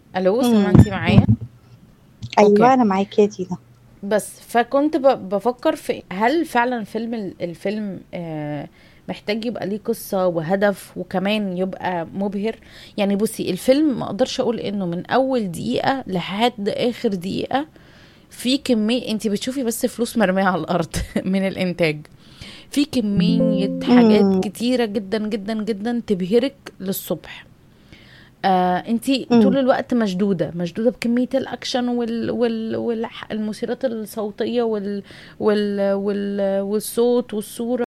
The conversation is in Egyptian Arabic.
الو إمم، سما انت معايا إمم. أيوه اوكي أنا معاكِ يا دينا. بس فكنت ب- بفكر في هل فعلا فيلم ال- الفيلم آه، محتاج يبقى ليه قصة وهدف وكمان يبقى مبهر يعني بصي الفيلم ما اقدرش اقول انه من اول دقيقة لحد اخر دقيقة في كمية انت بتشوفي بس فلوس مرمية على الارض من الانتاج في كمية حاجات إمم، كتيرة جدا جدا جدا تبهرك للصبح آه انتي طول إمم. الوقت مشدودة مشدودة بكمية الاكشن وال وال والمثيرات الصوتية وال وال وال والصوت والصورة